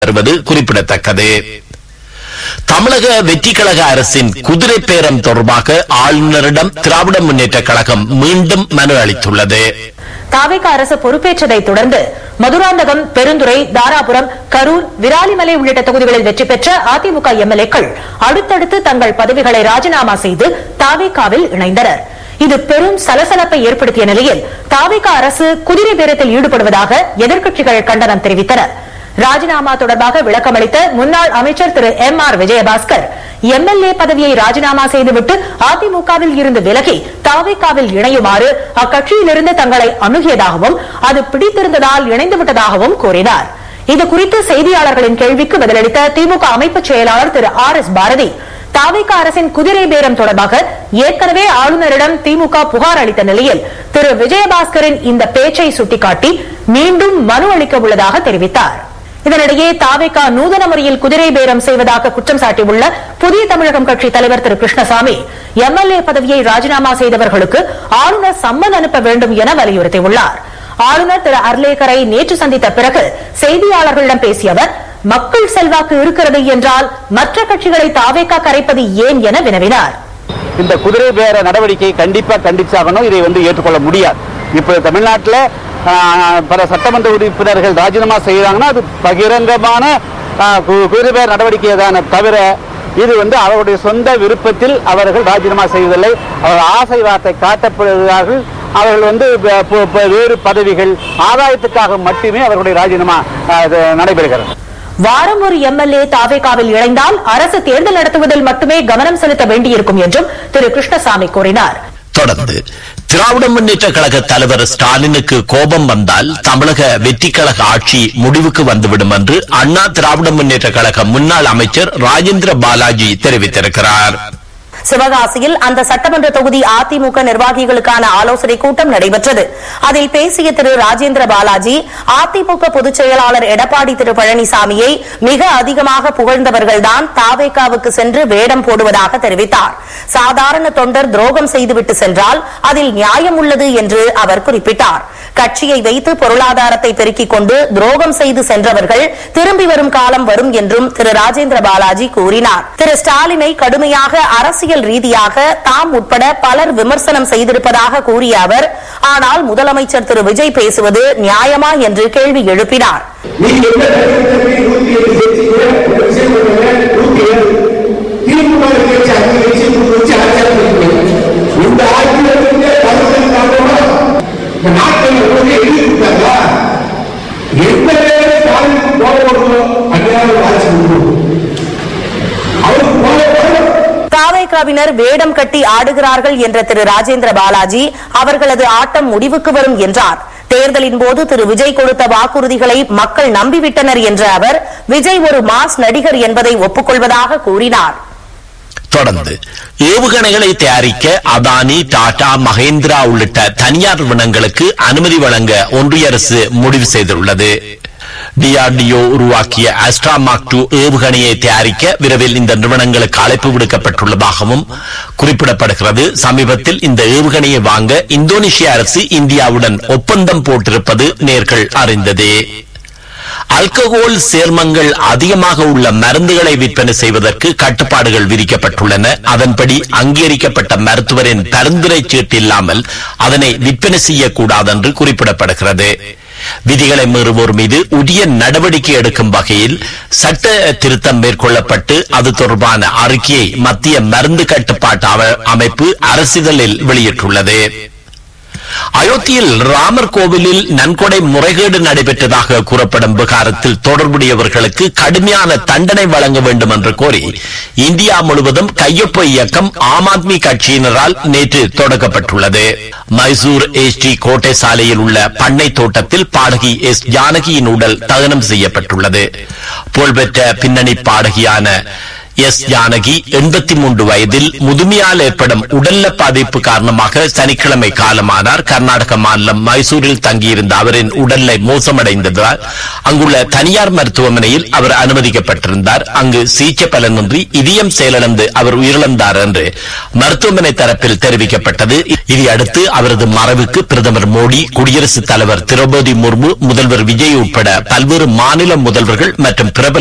வருவது குறிப்பிடத்தக்கது தமிழக வெற்றி கழக அரசின் குதிரை பேரம் தொடர்பாக ஆளுநரிடம் திராவிட முன்னேற்ற கழகம் மீண்டும் மனு அளித்துள்ளது தாவேக அரசு பொறுப்பேற்றதை தொடர்ந்து மதுராந்தகம் பெருந்துறை தாராபுரம் கரூர் விராலிமலை உள்ளிட்ட தொகுதிகளில் வெற்றி பெற்ற அதிமுக எம்எல்ஏக்கள் அடுத்தடுத்து தங்கள் பதவிகளை ராஜினாமா செய்து தாவேகாவில் இணைந்தனர் இது பெரும் சலசலப்பை ஏற்படுத்திய நிலையில் தாவேக அரசு குதிரை பேரத்தில் ஈடுபடுவதாக எதிர்க்கட்சிகள் கண்டனம் தெரிவித்தனர் ராஜினாமா தொடர்பாக விளக்கமளித்த முன்னாள் அமைச்சர் Thiru M R Vijayabaskar MLA பதவியை ராஜினாமா செய்துவிட்டு அதிமுகவில் இருந்து விலகி தாவேகாவில் இணையுமாறு அக்கட்சியிலிருந்து தங்களை அணுகியதாகவும் அது பிடித்திருந்ததால் இணைந்து விட்டதாகவும் கூறினார் இது குறித்து செய்தியாளர்களின் கேள்விக்கு பதிலளித்த திமுக அமைப்பு செயலாளர் திரு ஆர் எஸ் பாரதி தாவேக அரசின் குதிரை பேரம் தொடர்பாக ஏற்கனவே ஆளுநரிடம் திமுக புகார் அளித்த நிலையில் திரு விஜயபாஸ்கரின் இந்த பேச்சை சுட்டிக்காட்டி மீண்டும் மனு அளிக்க உள்ளதாக தெரிவித்தார் இதனிடையே தாவேகா நூதன முறையில் குதிரை பேரம் செய்வதாக குற்றம் சாட்டியுள்ள புதிய தமிழகம் கட்சி தலைவர் திரு கிருஷ்ணசாமி எம்எல்ஏ பதவியை ராஜினாமா செய்தவர்களுக்கு ஆளுநர் சம்மன் அனுப்ப வேண்டும் என வலியுறுத்தியுள்ளார் ஆளுநர் திரு அர்லேக்கரை நேற்று சந்தித்த பிறகு செய்தியாளர்களிடம் பேசிய அவர் மக்கள் செல்வாக்கு இருக்கிறது என்றால் மற்ற கட்சிகளை தாவேகா கரைப்பது ஏன் என வினவினார் இந்த குதிரை பேர நடவடிக்கையை கண்டிப்பா கண்டிச்சாகணும் இதை வந்து ஏற்றுக்கொள்ள முடியாது இப்போ தமிழ்நாட்டில் பல சட்டமன்ற உறுப்பினர்கள் ராஜினாமா செய்யறாங்கன்னா அது பகிரங்கமான ஆ, கு- குதிரை பேர நடவடிக்கை தானே தவிர இது வந்து அவருடைய சொந்த விருப்பத்தில் அவர்கள் ராஜினாமா செய்வதில்லை அவர் ஆசை வார்த்தை காட்டப்படுகிறார்கள் அவர்கள் வந்து ப- ப- ப- வேறு பதவிகள் ஆதாயத்துக்காக மட்டுமே அவர்களுடைய ராஜினாமா ஆ, இது நடைபெறுகிறது வாரம் ஒரு எம்எல்ஏ தாவேகாவில் இணைந்தால் அரசு தேர்தல் நடத்துவதில் மட்டுமே கவனம் செலுத்த வேண்டியிருக்கும் என்றும் திரு கிருஷ்ணசாமி கூறினார் தொடர்ந்து திராவிட முன்னேற்ற கழக தலைவர் ஸ்டாலினுக்கு கோபம் வந்தால் தமிழக வெற்றி கழக ஆட்சி முடிவுக்கு வந்துவிடும் என்று அண்ணா திராவிட முன்னேற்ற கழக முன்னாள் அமைச்சர் ராஜேந்திர பாலாஜி தெரிவித்திருக்கிறார் சிவகாசியில் அந்த சட்டமன்ற தொகுதி அதிமுக நிர்வாகிகளுக்கான ஆலோசனை கூட்டம் நடைபெற்றது அதில் பேசிய திரு ராஜேந்திர பாலாஜி அதிமுக பொதுச் செயலாளர் எடப்பாடி திரு பழனிசாமியை மிக அதிகமாக புகழ்ந்தவர்கள்தான் தாவேகாவுக்கு சென்று வேடம் போடுவதாக தெரிவித்தார் சாதாரண தொண்டர் துரோகம் செய்துவிட்டு சென்றால் அதில் நியாயம் உள்ளது என்று அவர் குறிப்பிட்டார் கட்சியை வைத்து பொருளாதாரத்தை பெருக்கிக் கொண்டு துரோகம் செய்து சென்றவர்கள் திரும்பி வரும் காலம் வரும் என்றும் திரு ராஜேந்திர பாலாஜி கூறினார் திரு ஸ்டாலினை கடுமையாக அரசியல் ரீதியாக தாம் உட்பட பலர் விமர்சனம் செய்திருப்பதாக கூறிய அவர் ஆனால் முதலமைச்சர் திரு விஜய் பேசுவது நியாயமா என்று கேள்வி எழுப்பினார் நீங்க என்ன தடுப்பு நூத்தி எட்டு சேர்த்தீங்க ஒரு விஷயம் பண்ணுங்க நூத்தி ஏழு திமுக கட்சி அஞ்சு கட்சி மூணு கட்சி அரசியல் பண்ணிக்கணும் இந்த ஆட்சியில இருந்து தமிழகம் காரணமா இந்த நாட்டில் வந்து எழுதி கொடுத்தாங்களா எந்த நேரம் ஸ்டாலின் போக போடுறோம் அந்நேரம் ஆட்சி கொடுக்கணும் அவருக்கு போக போட தாவேகாவினர் வேடம் கட்டி ஆடுகிறார்கள் என்ற திரு ராஜேந்திர பாலாஜி அவர்களது ஆட்டம் முடிவுக்கு வரும் என்றார் தேர்தலின் போது திரு விஜய் கொடுத்த வாக்குறுதிகளை மக்கள் நம்பிவிட்டனர் என்ற அவர் விஜய் ஒரு மாஸ் நடிகர் என்பதை ஒப்புக்கொள்வதாக கூறினார் தொடர்ந்து ஏவுகணைகளை தயாரிக்க அதானி டாடா மகேந்திரா உள்ளிட்ட தனியார் நிறுவனங்களுக்கு அனுமதி வழங்க ஒன்றிய அரசு முடிவு செய்துள்ளது டிஆர்டிஓ உருவாக்கிய அஸ்ட்ராமாக் டூ ஏவுகணையை தயாரிக்க விரைவில் இந்த நிறுவனங்களுக்கு அழைப்பு விடுக்கப்பட்டுள்ளதாகவும் குறிப்பிடப்படுகிறது சமீபத்தில் இந்த ஏவுகணையை வாங்க இந்தோனேஷிய அரசு இந்தியாவுடன் ஒப்பந்தம் போட்டிருப்பது நேர்கள் அறிந்ததே அல்கஹோல் சேர்மங்கள் அதிகமாக உள்ள மருந்துகளை விற்பனை செய்வதற்கு கட்டுப்பாடுகள் விதிக்கப்பட்டுள்ளன அதன்படி அங்கீகரிக்கப்பட்ட மருத்துவரின் பரிந்துரை சீட்டு இல்லாமல் அதனை விற்பனை செய்யக்கூடாது என்று குறிப்பிடப்படுகிறது விதிகளை மீறுவோர் மீது உரிய நடவடிக்கை எடுக்கும் வகையில் சட்ட திருத்தம் மேற்கொள்ளப்பட்டு அது தொடர்பான அறிக்கையை மத்திய மருந்து கட்டுப்பாட்டு அம- அமைப்பு அரசிதழில் வெளியிட்டுள்ளது அயோத்தியில் ராமர் கோவிலில் நன்கொடை முறைகேடு நடைபெற்றதாக கூறப்படும் விகாரத்தில் தொடர்புடையவர்களுக்கு கடுமையான தண்டனை வழங்க வேண்டும் என்று கோரி இந்தியா முழுவதும் கையொப்ப இயக்கம் ஆம் ஆத்மி கட்சியினரால் நேற்று தொடங்கப்பட்டுள்ளது மைசூர் எஸ்டி கோட்டை சாலையில் உள்ள பண்ணை தோட்டத்தில் பாடகி எஸ் ஜானகியின் உடல் தகனம் செய்யப்பட்டுள்ளது புகழ்பெற்ற பின்னணி பாடகியான எஸ் ஜானகி எண்பத்தி மூன்று வயதில் முதுமையால் ஏற்படும் உடல்ல பாதிப்பு காரணமாக சனிக்கிழமை காலமானார் கர்நாடக மாநிலம் மைசூரில் தங்கியிருந்த அவரின் உடல்நிலை மோசமடைந்ததால் அங்குள்ள தனியார் மருத்துவமனையில் அவர் அனுமதிக்கப்பட்டிருந்தார் அங்கு சிகிச்சை பலனின்றி இதயம் செயலிழந்து அவர் உயிரிழந்தார் என்று மருத்துவமனை தரப்பில் தெரிவிக்கப்பட்டது இதையடுத்து அவரது மறைவுக்கு பிரதமர் மோடி குடியரசுத் தலைவர் திரௌபதி முர்மு முதல்வர் விஜய் உட்பட பல்வேறு மாநில முதல்வர்கள் மற்றும் பிரபல